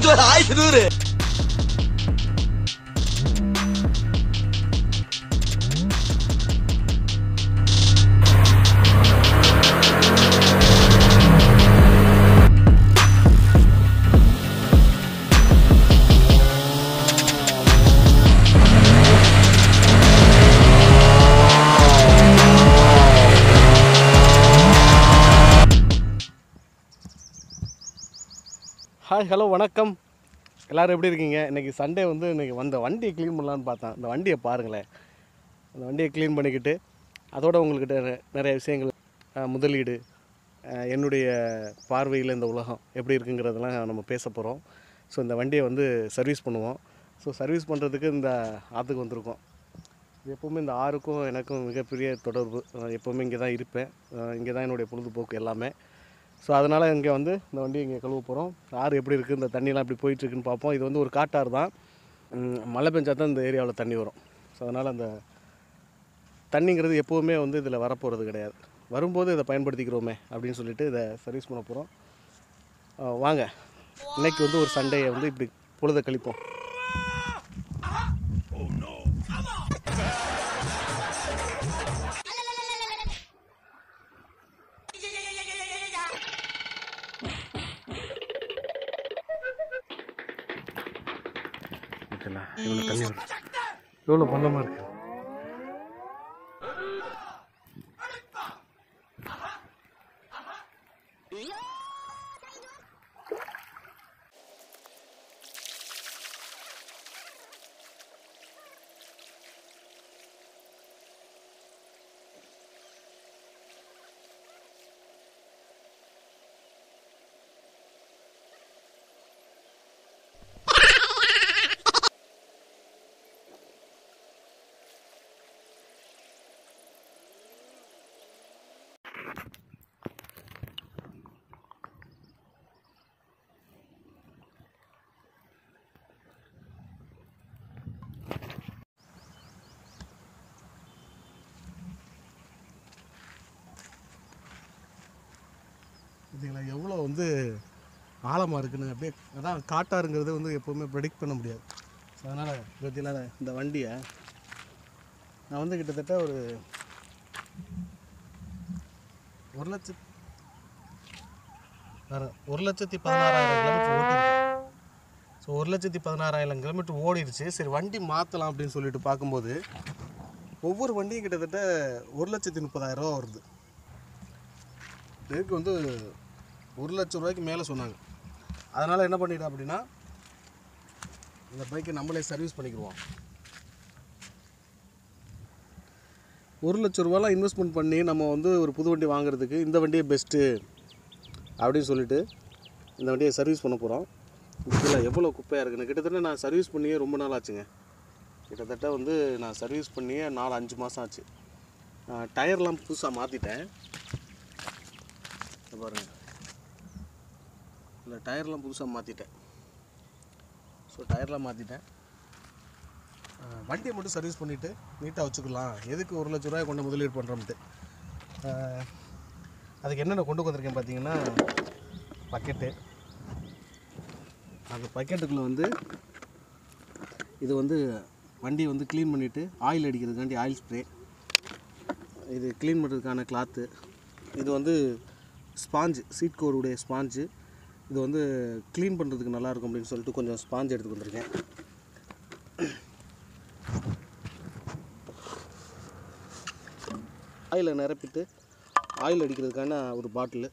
போயிட்டு வர ஆயிரத்தி நூறு ஹாய் ஹலோ வணக்கம் எல்லோரும் எப்படி இருக்கீங்க இன்றைக்கி சண்டே வந்து இன்றைக்கி வந்த வண்டியை க்ளீன் பண்ணலான்னு பார்த்தேன் அந்த வண்டியை பாருங்களேன் அந்த வண்டியை க்ளீன் பண்ணிக்கிட்டு அதோட உங்கள்கிட்ட நெ- நிறைய விஷயங்கள் அஹ், முதலீடு அஹ், என்னுடைய பார்வையில் இந்த உலகம் எப்படி இருக்குங்கிறதெல்லாம் நம்ம பேச போகிறோம் ஸோ இந்த வண்டியை வந்து சர்வீஸ் பண்ணுவோம் ஸோ சர்வீஸ் பண்ணுறதுக்கு இந்த ஆற்றுக்கு வந்திருக்கோம் இது எப்போவுமே இந்த ஆறுக்கும் எனக்கும் மிகப்பெரிய தொடர்பு அஹ், எப்போவுமே இங்கே தான் இருப்பேன் இங்கே தான் என்னுடைய பொழுதுபோக்கு எல்லாமே ஸோ அதனால் இங்கே வந்து இந்த வண்டி இங்கே கழுவ போகிறோம் ஆறு எப்படி இருக்குது இந்த தண்ணிலாம் எப்படி போயிட்டுருக்குன்னு பார்ப்போம் இது வந்து ஒரு காட்டாறு தான் ம், மழை பெஞ்சா தான் இந்த ஏரியாவில் தண்ணி வரும் ஸோ அதனால் அந்த தண்ணிங்கிறது எப்போவுமே வந்து இதில் வரப்போகிறது கிடையாது வரும்போது இதை பயன்படுத்திக்கிறோமே அப்படின்னு சொல்லிட்டு இதை சர்வீஸ் பண்ண போகிறோம் வாங்க இன்னைக்கு வந்து ஒரு சண்டையை வந்து இப்படி பொழுத கழிப்போம் ஓகேண்ணா இவ்வளோ தண்ணி வருது எவ்வளோ பள்ளமாக இருக்கு இதுங்களா எவ்வளோ வந்து ஆழமாக இருக்குன்னு அப்படியே அதான் காட்டாருங்கிறது வந்து எப்போவுமே ப்ரெடிக்ட் பண்ண முடியாது ஸோ அதனால் பற்றியில் இந்த வண்டியை நான் வந்து கிட்டத்தட்ட ஒரு ஒரு லட்சத்து வேறு ஒரு லட்சத்தி பதினாறாயிரம் கிலோமீட்டர் ஓட்டிருக்கேன் ஸோ ஒரு லட்சத்தி பதினாறாயிரம் கிலோமீட்டர் ஓடிடுச்சு சரி வண்டி மாற்றலாம் அப்படின்னு சொல்லிட்டு பார்க்கும்போது ஒவ்வொரு வண்டியும் கிட்டத்தட்ட ஒரு லட்சத்தி முப்பதாயிரம் ரூபா வருது இதுக்கு வந்து ஒரு லட்சம் ரூபாய்க்கு மேலே சொன்னாங்க அதனால் என்ன பண்ணிட்டேன் அப்படின்னா இந்த பைக்கை நம்மளே சர்வீஸ் பண்ணிக்கிடுவோம் ஒரு லட்ச ரூபாலாம் இன்வெஸ்ட்மெண்ட் பண்ணி நம்ம வந்து ஒரு புது வண்டி வாங்குறதுக்கு இந்த வண்டியே பெஸ்ட்டு அப்படின்னு சொல்லிட்டு இந்த வண்டியை சர்வீஸ் பண்ண போகிறோம் கீழே எவ்வளோ குப்பையாக இருக்குன்னு கிட்டத்தட்ட நான் சர்வீஸ் பண்ணியே ரொம்ப நாள் ஆச்சுங்க கிட்டத்தட்ட வந்து நான் சர்வீஸ் பண்ணியே நாலு அஞ்சு மாதம் ஆச்சு நான் டயர்லாம் புதுசாக மாற்றிட்டேன் இங்க பாருங்க இல்லை டயர்லாம் புதுசாக மாற்றிட்டேன் ஸோ டயர்லாம் மாற்றிட்டேன் வண்டியை மட்டும் சர்வீஸ் பண்ணிவிட்டு நீட்டாக வச்சுக்கலாம் எதுக்கு ஒரு லட்ச ரூபாய் கொண்டு முதலீடு பண்ணுறோம்ட்டு அதுக்கு என்னென்ன கொண்டு வந்திருக்கேன் பார்த்தீங்கன்னா பக்கெட்டு அந்த பக்கெட்டுக்குள்ளே வந்து இது வந்து வண்டியை வந்து க்ளீன் பண்ணிவிட்டு ஆயில் அடிக்கிறதுக்காண்டி ஆயில் ஸ்ப்ரே இது க்ளீன் பண்ணுறதுக்கான கிளாத்து இது வந்து ஸ்பாஞ்சு சீட் கவருடைய ஸ்பாஞ்சு இது வந்து க்ளீன் பண்ணுறதுக்கு நல்லா இருக்கும் அப்படின்னு சொல்லிட்டு கொஞ்சம் ஸ்பாஞ்ச் எடுத்து வந்திருக்கேன் ஆயிலை நிரப்பிட்டு ஆயில் அடிக்கிறதுக்கான ஒரு பாட்டிலு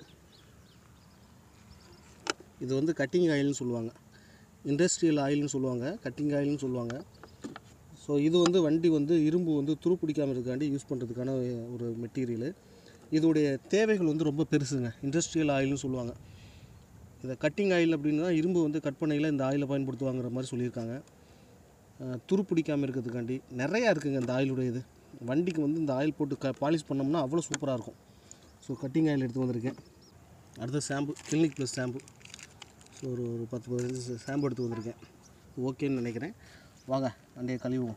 இது வந்து கட்டிங் ஆயில்னு சொல்லுவாங்க இண்டஸ்ட்ரியல் ஆயில்னு சொல்லுவாங்க கட்டிங் ஆயில்னு சொல்லுவாங்க ஸோ இது வந்து வண்டி வந்து இரும்பு வந்து துரு பிடிக்காம இருக்காண்டி யூஸ் பண்ணுறதுக்கான ஒரு மெட்டீரியலு இதோடைய தேவைகள் வந்து ரொம்ப பெருசுங்க இண்டஸ்ட்ரியல் ஆயில்னு சொல்லுவாங்க இதை கட்டிங் ஆயில் அப்படின்னா இரும்பு வந்து கட் பண்ணையில் இந்த ஆயிலை பயன்படுத்துவாங்கிற மாதிரி சொல்லியிருக்காங்க அஹ், துரு பிடிக்காமல் இருக்கிறதுக்காண்டி நிறையா இருக்குங்க இந்த ஆயிலுடைய இது வண்டிக்கு வந்து இந்த ஆயில் போட்டு க பாலிஷ் பண்ணோம்னா அவ்வளோ சூப்பராக இருக்கும் ஸோ கட்டிங் ஆயில் எடுத்து வந்திருக்கேன் அடுத்து shampoo Clinic Plus shampoo so ஒரு ஒரு பத்து பதினஞ்சு ஷாம்பு எடுத்து வந்திருக்கேன் ஓகேன்னு நினைக்கிறேன் வாங்க வண்டியை கழுவுவோம்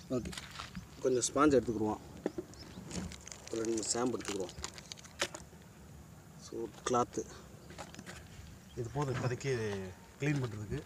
ஓகே கொஞ்சம் ஸ்பாஞ்ச் எடுத்துக்கிடுவோம் ஒரு ரெண்டு ஷாம்பு எடுத்துக்கிடுவோம் ஸோ கிளாத்து இது போதும் இப்போதைக்கு க்ளீன் பண்ணுறதுக்கு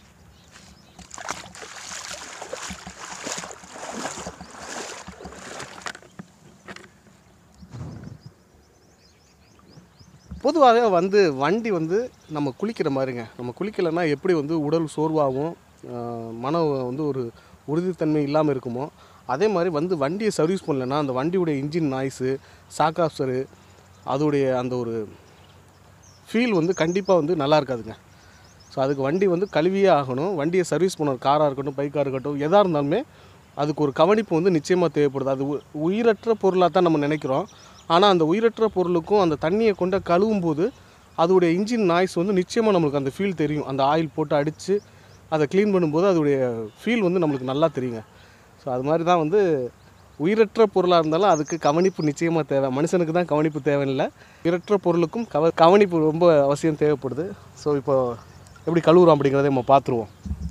பொதுவாகவே வந்து வண்டி வந்து நம்ம குளிக்கிற மாதிரிங்க நம்ம குளிக்கலைன்னா எப்படி வந்து உடல் சோர்வாகவும் ஆஹ், மனம் வந்து ஒரு உறுதித்தன்மை இல்லாமல் இருக்குமோ அதே மாதிரி வந்து வண்டியை சர்வீஸ் பண்ணலைன்னா அந்த வண்டியுடைய இன்ஜின் நாய்ஸு சாக்காப்சரு அதோடைய அந்த ஒரு ஃபீல் வந்து கண்டிப்பாக வந்து நல்லா இருக்காதுங்க ஸோ அதுக்கு வண்டி வந்து கழுவியே ஆகணும் வண்டியை சர்வீஸ் பண்ண காராக இருக்கட்டும் பைக்காக இருக்கட்டும் எதாக இருந்தாலுமே அதுக்கு ஒரு கவனிப்பு வந்து நிச்சயமாக தேவைப்படுது அது உ- உயிரற்ற பொருளாக தான் நம்ம நினைக்கிறோம் ஆனால் அந்த உயிரற்ற பொருளுக்கும் அந்த தண்ணியை கொண்டு கழுவும் போது அதோடைய இன்ஜின் நாய்ஸ் வந்து நிச்சயமாக நம்மளுக்கு அந்த ஃபீல் தெரியும் அந்த ஆயில் போட்டு அடித்து அதை க்ளீன் பண்ணும்போது அதோடைய ஃபீல் வந்து நம்மளுக்கு நல்லா தெரியுங்க ஸோ அது மாதிரி தான் வந்து உயிரற்ற பொருளாக இருந்தாலும் அதுக்கு கவனிப்பு நிச்சயமாக தேவை மனுஷனுக்கு தான் கவனிப்பு தேவையில்லை உயிரற்ற பொருளுக்கும் கவ கவனிப்பு ரொம்ப அவசியம் தேவைப்படுது ஸோ இப்போ எப்படி கழுவுறோம் அப்படிங்கிறத நம்ம பார்த்துருவோம்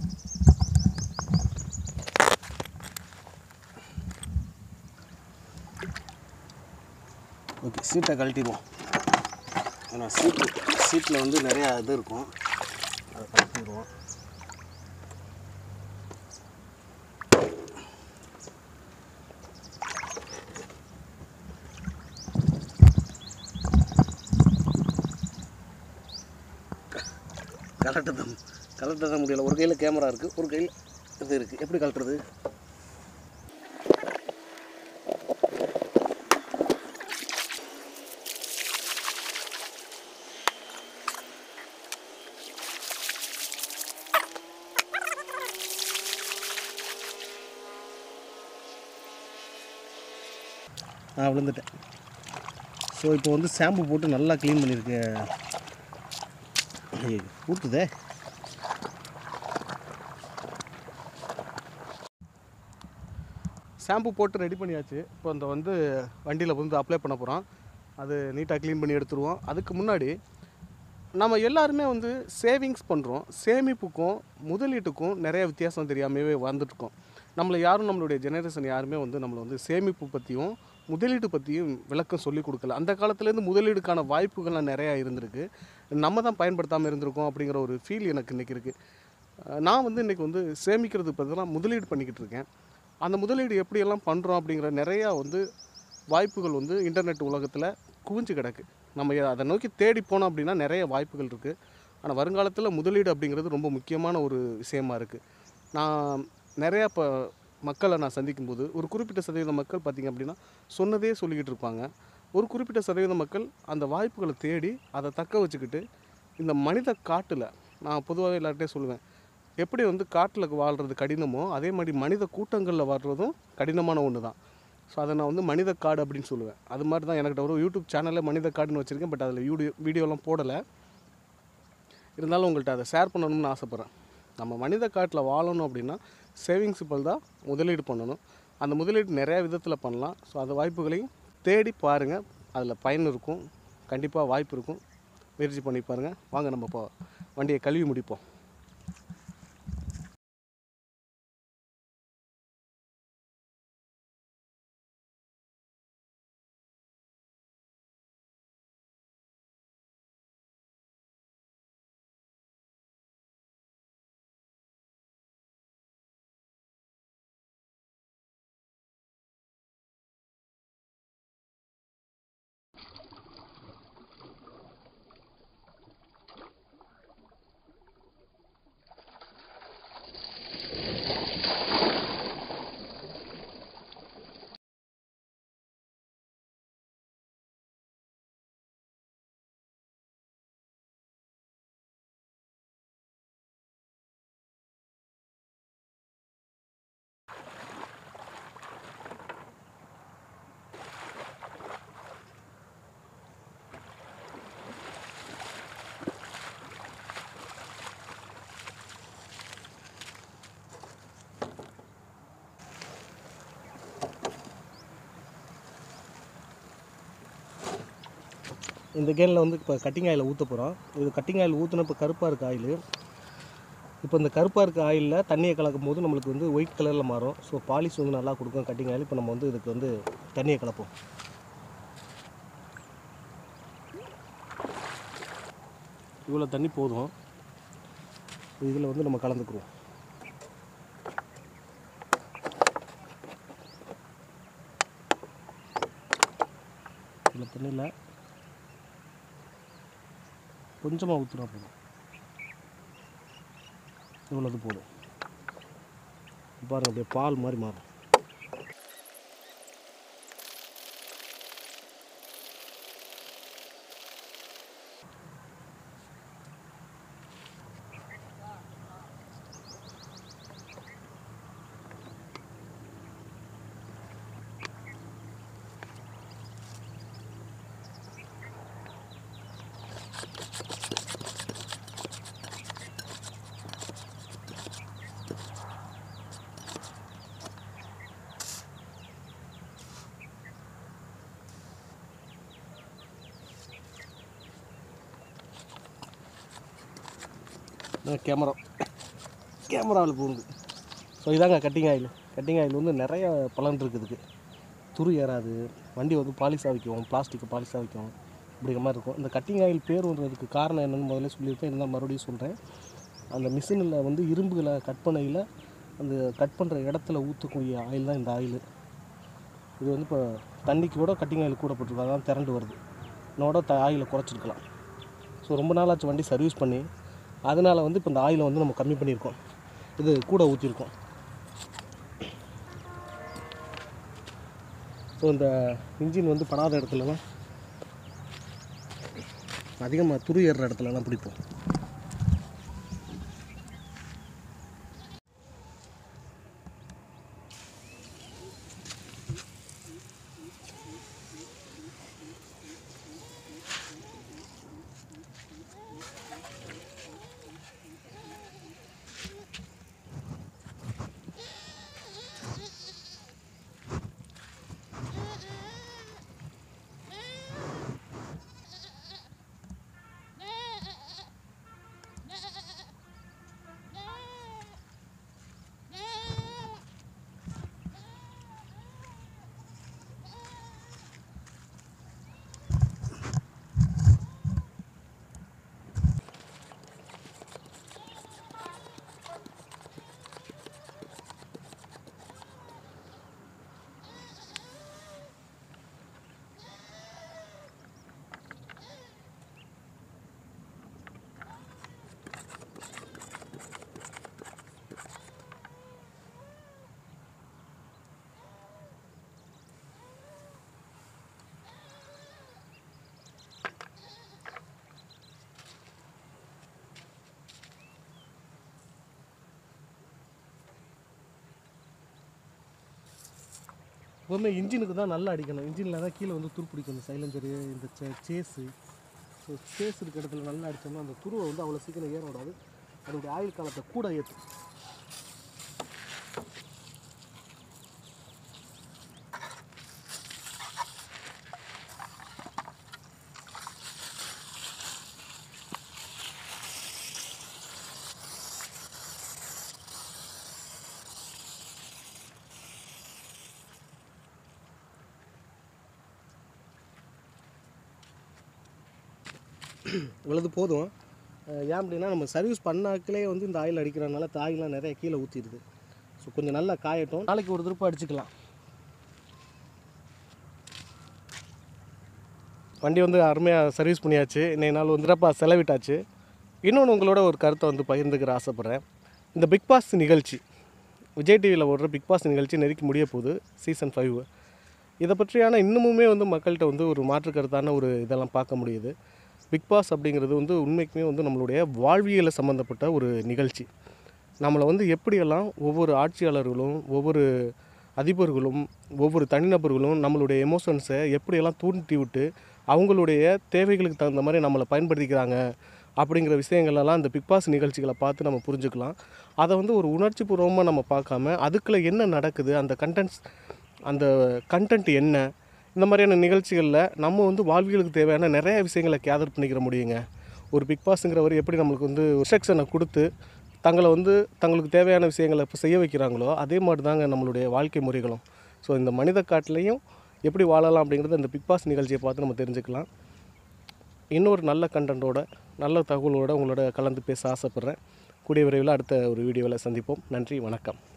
ஓகே சீட்டை கழட்டிடுவோம் ஏன்னா சீட்டு சீட்டில் வந்து நிறையா இது இருக்கும் அதை கழட்டிடுவோம் கலட்ட தான் கலட்ட தான் முடியல ஒரு கையில் கேமரா இருக்குது ஒரு கையில் இது இருக்குது எப்படி கலட்டுறது நான் விழுந்துட்டேன் ஸோ இப்போ வந்து ஷாம்பு போட்டு நல்லா க்ளீன் பண்ணியிருக்கேன் ஐயோ ஊற்றுதே ஷாம்பு போட்டு ரெடி பண்ணியாச்சு இப்போ அந்த வந்து வண்டியில் வந்து அப்ளை பண்ண போகிறோம் அது நீட்டாக க்ளீன் பண்ணி எடுத்துருவோம் அதுக்கு முன்னாடி நம்ம எல்லாருமே வந்து சேவிங்ஸ் பண்ணுறோம் சேமிப்புக்கும் முதலீட்டுக்கும் நிறைய வித்தியாசம் தெரியாமவே வந்துட்டுருக்கோம் நம்மளை யாரும் நம்மளுடைய ஜெனரேஷன் யாருமே வந்து நம்மளை வந்து சேமிப்பு பற்றியும் முதலீடு பற்றியும் விளக்கம் சொல்லி கொடுக்கல அந்த காலத்துலேருந்து முதலீடுக்கான வாய்ப்புகள்லாம் நிறையா இருந்திருக்கு நம்ம தான் பயன்படுத்தாமல் இருந்திருக்கோம் அப்படிங்கிற ஒரு ஃபீல் எனக்கு இன்றைக்கி இருக்குது நான் வந்து இன்றைக்கி வந்து சேமிக்கிறது பதிலாக முதலீடு பண்ணிக்கிட்டு இருக்கேன் அந்த முதலீடு எப்படியெல்லாம் பண்ணுறோம் அப்படிங்கிற நிறையா வந்து வாய்ப்புகள் வந்து இன்டர்நெட் உலகத்தில் குவிஞ்சு கிடக்கு நம்ம அதை நோக்கி தேடி போனோம் அப்படின்னா நிறைய வாய்ப்புகள் இருக்குது ஆனால் வருங்காலத்தில் முதலீடு அப்படிங்கிறது ரொம்ப முக்கியமான ஒரு விஷயமா இருக்குது நான் நிறையா இப்போ மக்களை நான் சந்திக்கும்போது ஒரு குறிப்பிட்ட சதவீத மக்கள் பார்த்திங்க அப்படின்னா சொன்னதே சொல்லிக்கிட்டு இருப்பாங்க ஒரு குறிப்பிட்ட சதவீத மக்கள் அந்த வாய்ப்புகளை தேடி அதை தக்க வச்சுக்கிட்டு இந்த மனித காட்டில் நான் பொதுவாகவே எல்லார்ட்டையும் சொல்லுவேன் எப்படி வந்து காட்டில் வாழ்கிறது கடினமோ அதே மாதிரி மனித கூட்டங்களில் வாழ்கிறதும் கடினமான ஒன்று தான் ஸோ அதை நான் வந்து மனித காடு அப்படின்னு சொல்லுவேன் அது மாதிரி தான் எனக்கிட்ட ஒரு யூடியூப் சேனலில் மனித காடுன்னு வச்சுருக்கேன் பட் அதில் வீடியோ வீடியோலாம் போடலை இருந்தாலும் உங்கள்கிட்ட அதை ஷேர் பண்ணணும்னு ஆசைப்பட்றேன் நம்ம மனித காட்டில் வாழணும் அப்படின்னா சேவிங்ஸ் இப்போ தான் முதலீடு பண்ணணும் அந்த முதலீடு நிறையா விதத்தில் பண்ணலாம் ஸோ அந்த வாய்ப்புகளையும் தேடி பாருங்கள் அதில் பயன் இருக்கும் கண்டிப்பாக வாய்ப்பு இருக்கும் முயற்சி பண்ணி பாருங்கள் வாங்க நம்ம இப்போ வண்டியை கழுவி முடிப்போம் இந்த கேனில் வந்து இப்போ கட்டிங் ஆயில் ஊற்ற போகிறோம் இது கட்டிங் ஆயில் ஊற்றின இப்போ கருப்பாக இருக்குது ஆயில் இப்போ இந்த கருப்பாக இருக்க ஆயிலில் தண்ணியை கலக்கும் போது நம்மளுக்கு வந்து ஒயிட் கலரில் மாறும் ஸோ பாலிஷ் வந்து நல்லா கொடுக்கும் கட்டிங் ஆயில் இப்போ நம்ம வந்து இதுக்கு வந்து தண்ணியை கலப்போம் இவ்வளோ தண்ணி போதும் இதில் வந்து நம்ம கலந்துக்குருவோம் இதில் தண்ணியில் கொஞ்சமாக ஊற்றினா போதும் இவ்வளோது போதும் பாருங்க அப்படியே பால் மாதிரி மாறும் கேமரா கேமராவில் போகுது ஸோ இதாங்க கட்டிங் ஆயில் கட்டிங் ஆயில் வந்து நிறைய பலன் இருக்குதுக்கு துரு ஏறாது வண்டி வந்து பாலிஷாக வைக்கும் பிளாஸ்டிக்கை பாலிஷாக வைக்கும் அப்படிங்கிற மாதிரி இருக்கும் இந்த கட்டிங் ஆயில் பேர் வந்ததுக்கு காரணம் என்னன்னு முதல்ல சொல்லியிருப்பேன் இருந்தால் மறுபடியும் சொல்கிறேன் அந்த மிஷினில் வந்து இரும்புகளை கட் பண்ணையில் அந்த கட் பண்ணுற இடத்துல ஊற்றக்கூடிய ஆயில் தான் இந்த ஆயில் இது வந்து இப்போ தண்ணிக்கு கூட கட்டிங் ஆயில் கூட போட்டிருக்காங்க அதான் திரண்டு வருது இன்னோட த ஆயிலை குறைச்சிருக்கலாம் ஸோ ரொம்ப நாளாச்சு வண்டி சர்வீஸ் பண்ணி அதனால் வந்து இப்போ இந்த ஆயிலை வந்து நம்ம கம்மி பண்ணியிருக்கோம் இது கூட ஊற்றிருக்கோம் ஸோ இந்த இன்ஜின் வந்து படாத இடத்துலலாம் அதிகமாக துரு ஏறுற இடத்துலலாம் பிடிப்போம் எப்போவுமே இன்ஜினுக்கு தான் நல்லா அடிக்கணும் இன்ஜினில் தான் கீழே வந்து துரு பிடிக்கும் இந்த சைலஞ்சரு இந்த சே சேஸு ஸோ சேஸ் இருக்க இடத்துல நல்லா அடித்தோம்னா அந்த துருவை வந்து அவ்வளோ சீக்கிரம் ஏற விடாது அதோடைய ஆயுள் காலத்தை கூட ஏற்றும் இவ்வளவு போதும் அஹ் ஏன் அப்படின்னா நம்ம சர்வீஸ் பண்ணாக்களே வந்து இந்த ஆயில் அடிக்கிறதுனால தாயெலாம் நிறைய கீழே ஊற்றிடுது ஸோ கொஞ்சம் நல்லா காயட்டும் நாளைக்கு ஒரு திருப்பம் அடிச்சுக்கலாம் வண்டி வந்து அருமையாக சர்வீஸ் பண்ணியாச்சு இன்னைக்கு நாள் வந்து சிறப்பாக செலவிட்டாச்சு இன்னொன்று உங்களோட ஒரு கருத்தை வந்து பகிர்ந்துக்கிற ஆசைப்பட்றேன் இந்த பிக் பாஸ் நிகழ்ச்சி விஜய் டிவியில் ஓடுற பிக் பாஸ் நிகழ்ச்சி நெருக்கி முடிய போகுது சீசன் ஃபைவ் இதை பற்றியான இன்னமுமே வந்து மக்கள்கிட்ட வந்து ஒரு மாற்று கருத்தான ஒரு இதெல்லாம் பார்க்க முடியுது பிக் பாஸ் அப்படிங்கிறது வந்து உண்மைக்குமே வந்து நம்மளுடைய வாழ்வியலை சம்மந்தப்பட்ட ஒரு நிகழ்ச்சி நம்மளை வந்து எப்படியெல்லாம் ஒவ்வொரு ஆட்சியாளர்களும் ஒவ்வொரு அதிபர்களும் ஒவ்வொரு தனிநபர்களும் நம்மளுடைய எமோஷன்ஸை எப்படியெல்லாம் தூண்டி விட்டு அவங்களுடைய தேவைகளுக்கு தகுந்த மாதிரி நம்மளை பயன்படுத்திக்கிறாங்க அப்படிங்கிற விஷயங்களெல்லாம் இந்த பிக் பாஸ் நிகழ்ச்சிகளை பார்த்து நம்ம புரிஞ்சுக்கலாம் அதை வந்து ஒரு உணர்ச்சி பூர்வமாக நம்ம பார்க்காம அதுக்குள்ளே என்ன நடக்குது அந்த கண்டென்ட்ஸ் அந்த கண்டென்ட் என்ன இந்த மாதிரியான நிகழ்ச்சிகளில் நம்ம வந்து வாழ்வியலுக்கு தேவையான நிறைய விஷயங்களை கேதர் பண்ணிக்கிற முடியுங்க ஒரு பிக் பாஸுங்கிறவர் எப்படி நம்மளுக்கு வந்து இன்ஸ்ட்ரக்ஷனை கொடுத்து தங்களை வந்து தங்களுக்கு தேவையான விஷயங்களை இப்போ செய்ய வைக்கிறாங்களோ அதே மாதிரி தாங்க நம்மளுடைய வாழ்க்கை முறைகளும் ஸோ இந்த மனித காட்டிலையும் எப்படி வாழலாம் அப்படிங்கிறத இந்த பிக் பாஸ் நிகழ்ச்சியை பார்த்து நம்ம தெரிஞ்சுக்கலாம் இன்னொரு நல்ல கண்டென்ட்டோட நல்ல தகவலோட உங்களோட கலந்து பேச ஆசைப்பட்றேன் கூடிய விரைவில் அடுத்த ஒரு வீடியோவில் சந்திப்போம் நன்றி வணக்கம்